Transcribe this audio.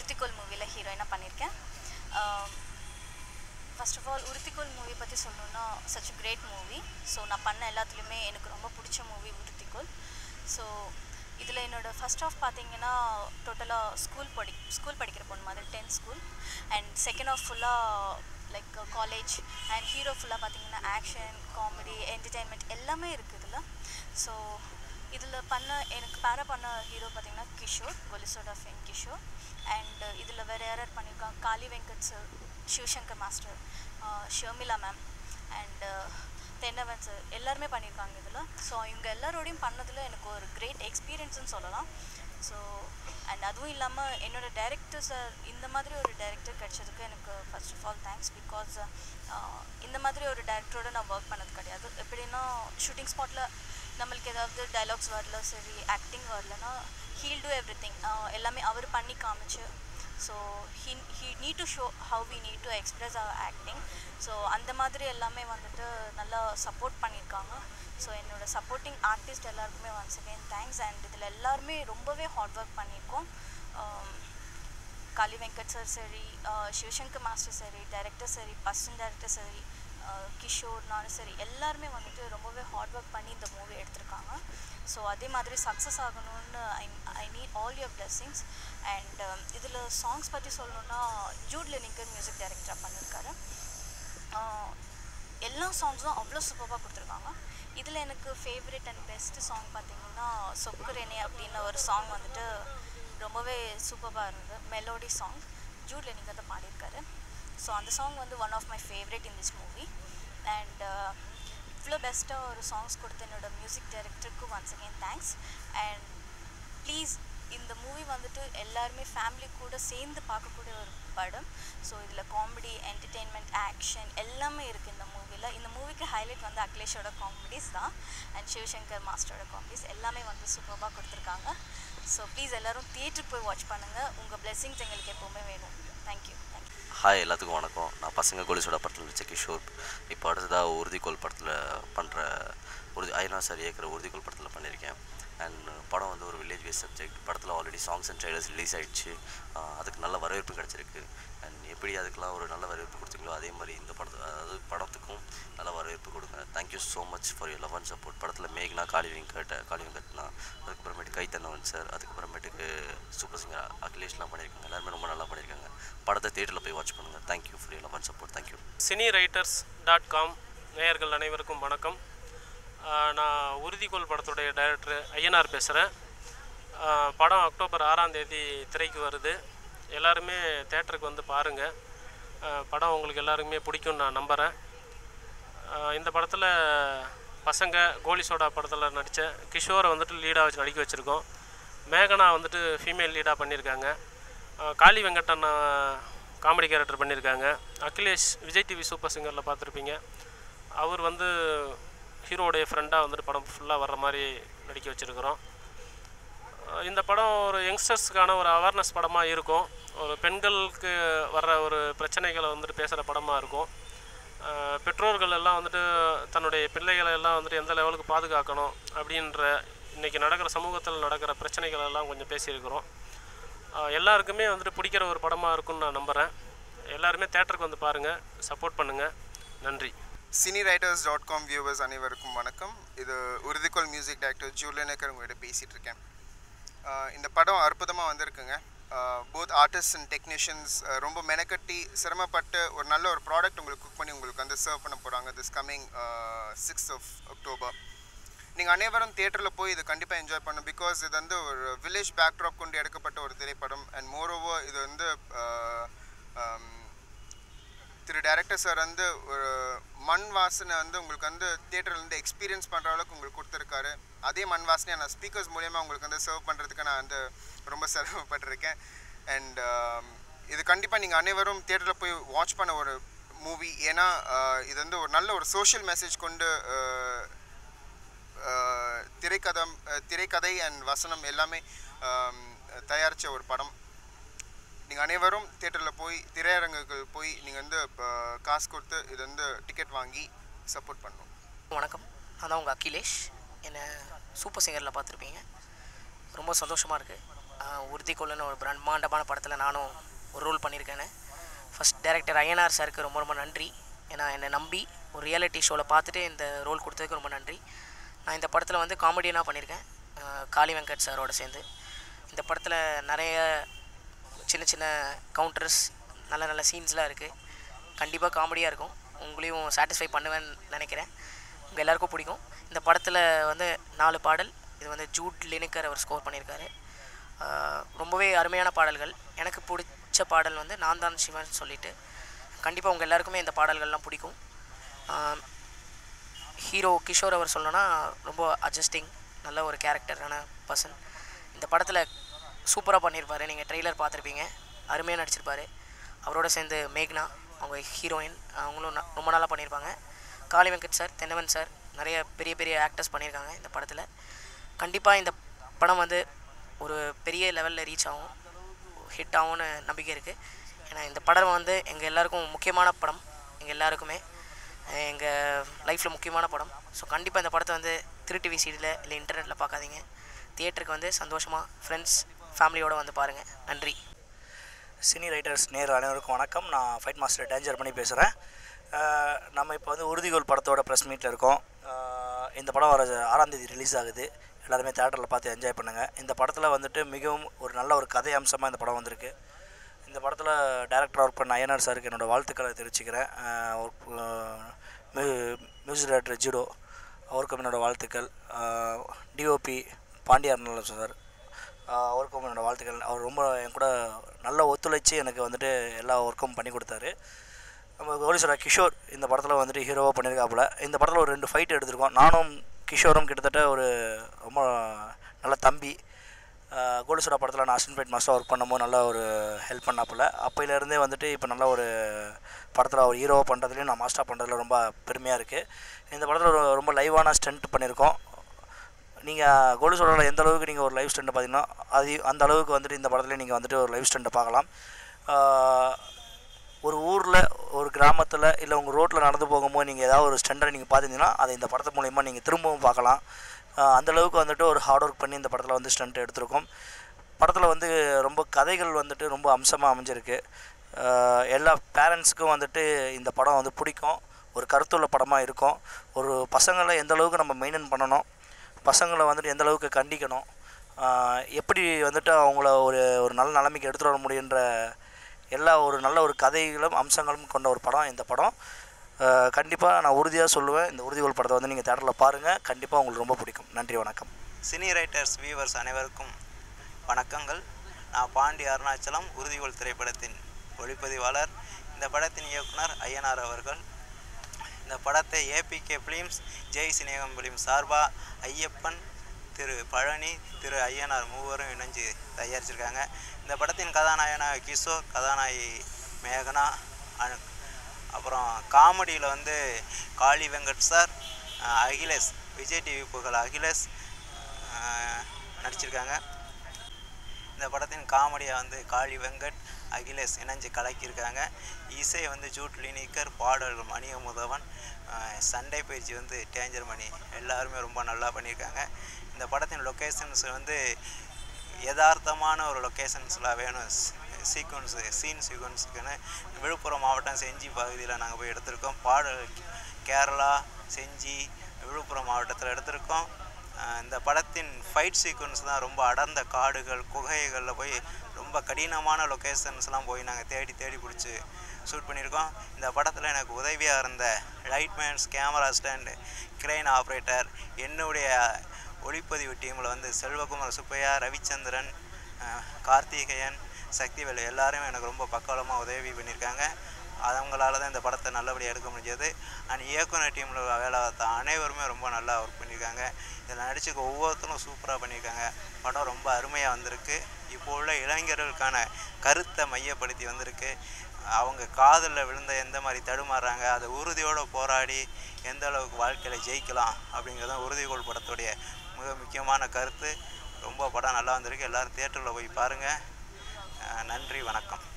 உருத்திக்கோள் மூவியில் ஹீரோயினாக பண்ணியிருக்கேன் ஃபர்ஸ்ட் ஆஃப் ஆல் உருத்திக்கோள் மூவி பற்றி சொல்லணுன்னா சச் கிரேட் மூவி ஸோ நான் பண்ண எல்லாத்துலேயுமே எனக்கு ரொம்ப பிடிச்ச மூவி உருத்திக்கோள் ஸோ இதில் என்னோட ஃபர்ஸ்ட் ஆஃப் பார்த்தீங்கன்னா டோட்டலாக ஸ்கூல் படி ஸ்கூல் படிக்கிற பொண்ணு மாதிரி tenth school and second half ஃபுல்லாக லைக் காலேஜ் அண்ட் ஹீரோ ஃபுல்லாக பார்த்தீங்கன்னா ஆக்ஷன் காமெடி என்டர்டெயின்மெண்ட் எல்லாமே இருக்குது இதில் ஸோ இதில் பண்ண எனக்கு பேர பண்ண ஹீரோ பார்த்தீங்கன்னா கிஷோர் கொலிசோடா ஃபென் கிஷோர் அண்ட் இதில் வேறு யார் யார் பண்ணியிருக்காங்க Kaali Venkat sir Sivasankar master Sharmila ma'am and Thennavan sir எல்லாருமே பண்ணியிருக்காங்க இதில் ஸோ இவங்க எல்லாரோடையும் பண்ணதில் எனக்கு ஒரு கிரேட் எக்ஸ்பீரியன்ஸ்னு சொல்லலாம் ஸோ அண்ட் அதுவும் இல்லாமல் என்னோட டேரக்டர் சார் இந்த மாதிரி ஒரு டேரக்டர் கிடைச்சதுக்கு எனக்கு first of all thanks because இந்த மாதிரி ஒரு டேரக்டரோட நான் ஒர்க் பண்ணது கிடையாது எப்படின்னா ஷூட்டிங் ஸ்பாட்டில் நம்மளுக்கு ஏதாவது டைலாக்ஸ் வரல சரி ஆக்டிங் வரலன்னா ஹீல் டூ எவ்ரி திங் எல்லாமே அவர் பண்ணி காமிச்சு so he he need to show how we need to express our acting so அந்த மாதிரி எல்லாமே வந்துட்டு நல்லா சப்போர்ட் பண்ணியிருக்காங்க ஸோ என்னோட சப்போர்ட்டிங் ஆர்டிஸ்ட் எல்லாருக்குமே ஒன்ஸ் அகேன் தேங்க்ஸ் அண்ட் இதில் எல்லாருமே ரொம்பவே ஹார்ட் ஒர்க் பண்ணியிருக்கோம் காளி வெங்கட் சார் சரி சிவசங்கர் மாஸ்டர் சரி டைரக்டர் சரி பர்சன் டைரக்டர் சரி கிஷோர் நானும் சரி எல்லாருமே வந்துட்டு ரொம்பவே ஹார்ட் ஒர்க் பண்ணி இந்த மூவி எடுத்திருக்காங்க ஸோ அதே மாதிரி சக்ஸஸ் ஆகணும்னு I I need all your blessings and இதில் சாங்ஸ் பற்றி சொல்லணுன்னா ஜூட் லெனிங்கர் மியூசிக் டைரக்டராக பண்ணியிருக்காரு எல்லா சாங்ஸும் அவ்வளோ சூப்பராக கொடுத்துருக்காங்க இதில் எனக்கு ஃபேவரட் அண்ட் பெஸ்ட்டு சாங் பார்த்தீங்கன்னா சொக்குரேனே அப்படின்னு ஒரு சாங் வந்துட்டு ரொம்பவே சூப்பராக இருந்தது மெலோடி சாங் ஜூட் லெனிங்கர் தான் பாடியிருக்காரு ஸோ அந்த சாங் வந்து one of my favourite in this movie and இவ்வளோ பெஸ்ட்டாக ஒரு சாங்ஸ் கொடுத்த என்னோட மியூசிக் டைரக்டருக்கு once again thanks and please இந்த மூவி வந்துட்டு எல்லாருமே ஃபேமிலி கூட சேர்ந்து பார்க்கக்கூடிய ஒரு படம் ஸோ இதில் காமெடி என்டர்டெயின்மெண்ட் ஆக்ஷன் எல்லாமே இருக்குது இந்த மூவியில் இந்த மூவிக்கு ஹைலைட் வந்து அகிலேஷோட காமெடிஸ் தான் அண்ட் சிவசங்கர் மாஸ்டரோட காமெடிஸ் எல்லாமே வந்து சூப்பராக கொடுத்துருக்காங்க ஸோ ப்ளீஸ் எல்லோரும் தியேட்டருக்கு போய் வாட்ச் பண்ணுங்கள் உங்கள் பிளெஸிங்ஸ் எங்களுக்கு எப்போவுமே வேணும் தேங்க்யூ தேங்க்யூ ஹாய் எல்லாத்துக்கும் வணக்கம் நான் பசங்க கோலிசோட படத்தில் நடிச்ச கிஷோர் இப்போ அடுத்ததாக உறுதிக்கோள் படத்தில் பண்ணுற உறுதி ஐநா சார் இயக்கிற உறுதிக்கோள் படத்தில் பண்ணியிருக்கேன் அண்ட் படம் வந்து ஒரு வில்லேஜ் பேஸ் சப்ஜெக்ட் படத்தில் already songs and trailers release ஆகிடுச்சு அதுக்கு நல்ல வரவேற்பு கிடச்சிருக்கு அண்ட் எப்படி அதுக்கெலாம் ஒரு நல்ல வரவேற்பு கொடுத்தீங்களோ அதே மாதிரி இந்த படத்து அதாவது படத்துக்கும் நல்ல வரவேற்பு கொடுங்க thank you so much for your love and support படத்தில் மேக்னா காளி வெங்கட் காளி வெங்கட்னா அதுக்கப்புறமேட்டு கைத்தன்னவன் சார் அதுக்கப்புறமேட்டுக்கு சூப்பர் சிங்கர் அகிலேஷ்லாம் பண்ணியிருக்காங்க எல்லாருமே ரொம்ப நல்லா பண்ணியிருக்காங்க படத்தை தேட்டரில் போய் வாட்ச் பண்ணுங்கள் thank you for your love and support thank you cine writers dot com நேயர்கள் அனைவருக்கும் வணக்கம் நான் உறுதிக்கோள் படத்துடைய டைரக்டர் ஐயனார் பேசுகிறேன் படம் அக்டோபர் ஆறாம் தேதி திரைக்கு வருது எல்லாருமே தேட்டருக்கு வந்து பாருங்கள் படம் உங்களுக்கு எல்லாருக்குமே பிடிக்கும்னு நான் நம்புகிறேன் இந்த படத்தில் பசங்க கோலி சோடா படத்தில் நடித்த கிஷோரை வந்துட்டு லீடாக வச்சு நடிக்க வச்சுருக்கோம் மேகனா வந்துட்டு ஃபீமேல் லீடாக பண்ணியிருக்காங்க காளி வெங்கட்டன் காமெடி கேரக்டர் பண்ணியிருக்காங்க அகிலேஷ் விஜய் டிவி சூப்பர் சிங்கரில் பார்த்துருப்பீங்க அவர் வந்து ஹீரோடைய ஃப்ரெண்டாக வந்துட்டு படம் ஃபுல்லாக வர்ற மாதிரி நடிக்க வச்சுருக்கிறோம் இந்த படம் ஒரு யங்ஸ்டர்ஸ்க்கான ஒரு அவேர்னஸ் படமாக இருக்கும் ஒரு பெண்களுக்கு வர்ற ஒரு பிரச்சனைகளை வந்துட்டு பேசுகிற படமாக இருக்கும் பெற்றோர்கள் எல்லாம் வந்துட்டு தன்னுடைய பிள்ளைகளை எல்லாம் வந்துட்டு எந்த லெவலுக்கு பாதுகாக்கணும் அப்படின்ற இன்றைக்கி நடக்கிற சமூகத்தில் நடக்கிற பிரச்சனைகள் எல்லாம் கொஞ்சம் பேசியிருக்கிறோம் எல்லாருக்குமே வந்துட்டு பிடிக்கிற ஒரு படமாக இருக்கும்னு நான் நம்புகிறேன் எல்லாருமே தேட்டருக்கு வந்து பாருங்கள் சப்போர்ட் பண்ணுங்கள் நன்றி cine writers dot com viewers அனைவருக்கும் வணக்கம் இது உறுதிக்கோள் மியூசிக் டைரக்டர் ஜூலியனக்கர் உங்கள்கிட்ட பேசிகிட்டு இருக்கேன் இந்த படம் அற்புதமாக வந்திருக்குங்க போத் ஆர்டிஸ்ட் அண்ட் டெக்னீஷியன்ஸ் ரொம்ப மெனக்கட்டி சிரமப்பட்டு ஒரு நல்ல ஒரு ப்ராடக்ட் உங்களுக்கு குக் பண்ணி உங்களுக்கு வந்து சர்வ் பண்ண போகிறாங்க this coming six of October நீங்கள் அனைவரும் தியேட்டரில் போய் இது கண்டிப்பாக என்ஜாய் பண்ணும் பிகாஸ் இது வந்து ஒரு வில்லேஜ் பேக்ட்ராப் கொண்டு எடுக்கப்பட்ட ஒரு திரைப்படம் அண்ட் மோர் ஓவர் இது வந்து திரு டேரக்டர் சார் வந்து ஒரு மண் வாசனை வந்து உங்களுக்கு வந்து தேட்டரில் வந்து எக்ஸ்பீரியன்ஸ் பண்ணுற அளவுக்கு உங்களுக்கு கொடுத்துருக்காரு அதே மண் வாசனையை நான் ஸ்பீக்கர்ஸ் மூலியமாக உங்களுக்கு வந்து சர்வ் பண்ணுறதுக்கு நான் வந்து ரொம்ப சிரமப்பட்டிருக்கேன் அண்ட் இது கண்டிப்பாக நீங்கள் அனைவரும் தேட்டரில் போய் வாட்ச் பண்ண ஒரு மூவி ஏன்னா இது வந்து ஒரு நல்ல ஒரு சோஷியல் மெசேஜ் கொண்டு திரைக்கதம் திரைக்கதை அண்ட் வசனம் எல்லாமே தயாரித்த ஒரு படம் நீங்கள் அனைவரும் தேட்டரில் போய் திரையரங்குகள் போய் நீங்கள் வந்து காசு கொடுத்து இது வந்து டிக்கெட் வாங்கி சப்போர்ட் பண்ணணும் வணக்கம் நான் தான் உங்கள் அகிலேஷ் என்னை சூப்பர் சிங்கரில் பார்த்துருப்பீங்க ரொம்ப சந்தோஷமாக இருக்குது உறுதிக்கொள்ளுன்னு ஒரு பிரம்மாண்டமான படத்தில் நானும் ஒரு ரோல் பண்ணியிருக்கேன்னு ஃபஸ்ட் டைரக்டர் ஐயனார் சாருக்கு ரொம்ப ரொம்ப நன்றி ஏன்னா என்னை நம்பி ஒரு ரியாலிட்டி ஷோவில் பார்த்துட்டு இந்த ரோல் கொடுத்ததுக்கு ரொம்ப நன்றி நான் இந்த படத்தில் வந்து காமெடியனாக பண்ணியிருக்கேன் அஹ் காளி வெங்கட் சாரோட சேர்ந்து இந்த படத்தில் நிறைய சின்ன சின்ன கவுண்டர்ஸ் நல்ல நல்ல சீன்ஸ்லாம் இருக்குது கண்டிப்பாக காமெடியாக இருக்கும் உங்களையும் சாட்டிஸ்ஃபை பண்ணுவேன்னு நினைக்கிறேன் உங்கள் எல்லாருக்கும் பிடிக்கும் இந்த படத்தில் வந்து நாலு பாடல் இது வந்து ஜூட் லினிக்கர் அவர் ஸ்கோர் பண்ணியிருக்காரு ஆஹ் ரொம்பவே அருமையான பாடல்கள் எனக்கு பிடிச்ச பாடல் வந்து நான் தான் சிவன் சொல்லிட்டு கண்டிப்பாக உங்கள் எல்லாருக்குமே இந்த பாடல்கள்லாம் பிடிக்கும் ஹீரோ கிஷோர் அவர் சொல்லணும்னா ரொம்ப அட்ஜஸ்டிங் நல்ல ஒரு கேரக்டரான பர்சன் இந்த படத்தில் சூப்பராக பண்ணியிருப்பாரு நீங்கள் ட்ரெய்லர் பார்த்துருப்பீங்க அருமையாக நடிச்சிருப்பாரு அவரோட சேர்ந்து மேக்னா அவங்க ஹீரோயின் அவங்களும் ந- ரொம்ப நல்லா பண்ணியிருப்பாங்க காளி வெங்கட் சார் தென்னவன் சார் நிறைய பெரிய பெரிய ஆக்டர்ஸ் பண்ணியிருக்காங்க இந்த படத்தில் கண்டிப்பாக இந்த படம் வந்து ஒரு பெரிய லெவலில் ரீச் ஆகும் ஹிட் ஆகும்னு நம்பிக்கை இருக்குது ஏன்னா இந்த படம் வந்து எங்கள் எல்லாருக்கும் முக்கியமான படம் எங்கள் எல்லாருக்குமே எங்கள் லைஃப்பில் முக்கியமான படம் ஸோ கண்டிப்பாக இந்த படத்தை வந்து திரு டிவி சீடியில் இல்லை இன்டர்நெட்டில் பார்க்காதீங்க தியேட்டருக்கு வந்து சந்தோஷமாக ஃப்ரெண்ட்ஸ் ஃபேமிலியோடு வந்து பாருங்கள் நன்றி சினி ரைட்டர்ஸ் நேர் அனைவருக்கும் வணக்கம் நான் ஃபைட் மாஸ்டர் டேஞ்சர் பண்ணி பேசுகிறேன் நம்ம இப்போ வந்து உறுதிகோல் படத்தோட ப்ரெஸ் மீட்டில் இருக்கோம் அஹ் இந்த படம் வர ஆறாம் தேதி ரிலீஸ் ஆகுது எல்லாருமே தேட்டரில் பார்த்து என்ஜாய் பண்ணுங்கள் இந்த படத்தில் வந்துட்டு மிகவும் ஒரு நல்ல ஒரு கதை அம்சமாக இந்த படம் வந்திருக்கு இந்த படத்தில் டேரக்டர் ஒர்க் பண்ண ஐயனார் சாருக்கு என்னோடய வாழ்த்துக்களை தெரிவிச்சுக்கிறேன் மியூசிக் டைரக்டர் ஜிடோ அவருக்கும் என்னோடய வாழ்த்துக்கள் டிஓபி பாண்டியார் சார் ஆஹ் அவருக்கும் என்னோடய வாழ்த்துக்கள் அவர் ரொம்ப என் கூட நல்லா ஒத்துழைச்சி எனக்கு வந்துட்டு எல்லா ஒர்க்கும் பண்ணி கொடுத்தாரு நம்ம கௌரீஸ்வரா கிஷோர் இந்த படத்தில் வந்துட்டு ஹீரோவாக பண்ணியிருக்காப்புல இந்த படத்தில் ஒரு ரெண்டு ஃபைட் எடுத்திருக்கோம் நானும் கிஷோரும் கிட்டத்தட்ட ஒரு ரொம்ப நல்ல தம்பி கோடீஸ்வரா படத்தில் நான் அசிஸ்டன்ட் ஃபைட் மாஸ்டர் ஒர்க் பண்ணும்போது நல்ல ஒரு ஹெல்ப் பண்ணாப்புல அப்பையிலேருந்தே வந்துட்டு இப்போ நல்ல ஒரு படத்தில் ஒரு ஹீரோவாக பண்ணுறதுலையும் நான் மாஸ்டர் பண்ணுறதுல ரொம்ப பெருமையாக இருக்குது இந்த படத்தில் ஒரு ரொம்ப லைவான ஸ்டண்ட் பண்ணியிருக்கோம் நீங்கள் கோலு சொல்கிற எந்த அளவுக்கு நீங்கள் ஒரு லைவ் ஸ்டண்டை பார்த்தீங்கன்னா அது அந்த அளவுக்கு வந்துட்டு இந்த படத்துல நீங்கள் வந்துட்டு ஒரு லைவ் ஸ்டண்டை பார்க்கலாம் ஆஹ் ஒரு ஊரில் ஒரு கிராமத்தில் இல்லை உங்கள் ரோட்டில் நடந்து போகும்போது நீங்கள் ஏதாவது ஒரு ஸ்டண்டை நீங்கள் பார்த்துருந்தீங்கன்னா அதை இந்த படத்து மூலிமா நீங்கள் திரும்பவும் பார்க்கலாம் ஆஹ் அந்த அளவுக்கு வந்துட்டு ஒரு ஹார்ட் ஒர்க் பண்ணி இந்த படத்தில் வந்து ஸ்டண்ட் எடுத்திருக்கோம் படத்தில் வந்து ரொம்ப கதைகள் வந்துட்டு ரொம்ப அம்சமாக அமைஞ்சிருக்கு ஆஹ் எல்லா பேரண்ட்ஸுக்கும் வந்துட்டு இந்த படம் வந்து பிடிக்கும் ஒரு கருத்துள்ள படமாக இருக்கும் ஒரு பசங்களை எந்த அளவுக்கு நம்ம மெயின்டைன் பண்ணணும் பசங்களை வந்துட்டு எந்த அளவுக்கு கண்டிக்கணும் ஆஹ் எப்படி வந்துட்டு அவங்கள ஒரு ஒரு நல்ல நிலைமைக்கு எடுத்துகிட்டு வர முடியுன்ற எல்லா ஒரு நல்ல ஒரு கதைகளும் அம்சங்களும் கொண்ட ஒரு படம் இந்த படம் கண்டிப்பாக நான் உறுதியாக சொல்லுவேன் இந்த உறுதிகோள் படத்தை வந்து நீங்கள் தேட்டரில் பாருங்கள் கண்டிப்பாக உங்களுக்கு ரொம்ப பிடிக்கும் நன்றி வணக்கம் சினி ரைட்டர்ஸ் வியூவர்ஸ் அனைவருக்கும் வணக்கங்கள் நான் பாண்டி அருணாச்சலம் உறுதிகோள் திரைப்படத்தின் ஒளிப்பதிவாளர் இந்த படத்தின் இயக்குனர் ஐயனார் அவர்கள் இந்த படத்தை APK films Jai Snegam film சார்பாக ஐயப்பன் திரு பழனி திரு ஐயனார் மூவரும் இணைஞ்சு தயாரிச்சிருக்காங்க இந்த படத்தின் கதாநாயகனாக கிஷோர் கதாநாயகி மேகனா அனு- அப்புறம் காமெடியில் வந்து காளி வெங்கட் சார் அஹ் அகிலேஷ் விஜய் டிவி புகழ் அகிலேஷ் அஹ் நடிச்சிருக்காங்க இந்த படத்தின் காமெடியாக வந்து காளி வெங்கட் அகிலேஷ் இணைஞ்சு கலக்கியிருக்காங்க இசை வந்து ஜூட் லினிக்கர் பாடல்கள் மணி முதவன் அஹ் சண்டை பயிற்சி வந்து டேஞ்சர் மணி எல்லாருமே ரொம்ப நல்லா பண்ணியிருக்காங்க இந்த படத்தின் லொக்கேஷன்ஸ் வந்து யதார்த்தமான ஒரு லொக்கேஷன்ஸில் வேணும் சீக்வன்ஸு சீன் சீக்வன்ஸுக்குன்னு விழுப்புரம் மாவட்டம் செஞ்சி பகுதியில் நாங்கள் போய் எடுத்திருக்கோம் பாடல் கேரளா செஞ்சி விழுப்புரம் மாவட்டத்தில் எடுத்திருக்கோம் அஹ் இந்த படத்தின் ஃபைட் சீக்வன்ஸ் தான் ரொம்ப அடர்ந்த காடுகள் குகைகளில் போய் ரொம்ப கடினமான லொக்கேஷன்ஸ்லாம் போய் நாங்கள் தேடி தேடி பிடிச்சி ஷூட் பண்ணியிருக்கோம் இந்த படத்தில் எனக்கு உதவியாக இருந்த lightmans camera stand crane operator என்னுடைய ஒளிப்பதிவு டீமில் வந்து செல்வகுமார் சுப்பையா ரவிச்சந்திரன் அஹ் கார்த்திகேயன் சக்திவேலு எல்லாருமே எனக்கு ரொம்ப பக்கபலமாக உதவி பண்ணியிருக்காங்க அவங்களால தான் இந்த படத்தை நல்லபடியாக எடுக்க முடிஞ்சது அண்ட் இயக்குனர் டீமில் வேலை பார்த்த அனைவருமே ரொம்ப நல்லா ஒர்க் பண்ணியிருக்காங்க இதில் நடிச்சுக்க ஒவ்வொருத்தரும் சூப்பராக பண்ணியிருக்காங்க படம் ரொம்ப அருமையாக வந்திருக்கு இப்போ உள்ள இளைஞர்களுக்கான கருத்தை மையப்படுத்தி வந்திருக்கு அவங்க காதலில் விழுந்த எந்த மாதிரி தடுமாறுறாங்க அதை உறுதியோடு போராடி எந்த அளவுக்கு வாழ்க்கையில் ஜெயிக்கலாம் அப்படிங்கிறது உறுதிகோள் படத்துடைய மிக முக்கியமான கருத்து ரொம்ப படம் நல்லா வந்திருக்கு எல்லோரும் தியேட்டரில் போய் பாருங்கள் நன்றி வணக்கம்